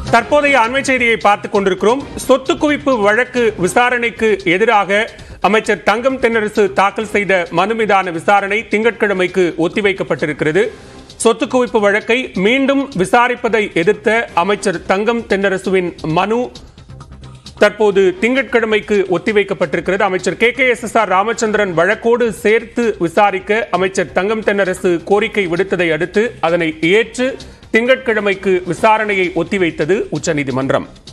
தற்போதைய அண்மை செய்தியை பார்த்துக் கொண்டிருக்கிறோம் சொத்து குவிப்பு வழக்கு விசாரணைக்கு எதிராக அமைச்சர் தங்கம் தென்னரசு தாக்கல் செய்த மனு மீதான விசாரணை திங்கட்கிழமைக்கு ஒத்திவைக்கப்பட்டிருக்கிறது சொத்து குவிப்பு வழக்கை மீண்டும் விசாரிப்பதை எதிர்த்த அமைச்சர் தங்கம் தென்னரசுவின் மனு தற்போது திங்கட்கிழமைக்கு ஒத்திவைக்கப்பட்டிருக்கிறது அமைச்சர் K K S S R Ramachandran வழக்கோடு சேர்த்து விசாரிக்க அமைச்சர் தங்கம் தென்னரசு கோரிக்கை விடுத்ததை அடுத்து அதனை ஏற்று திங்கட்கிழமைக்கு விசாரணையை ஒத்திவைத்தது உச்சநீதிமன்றம்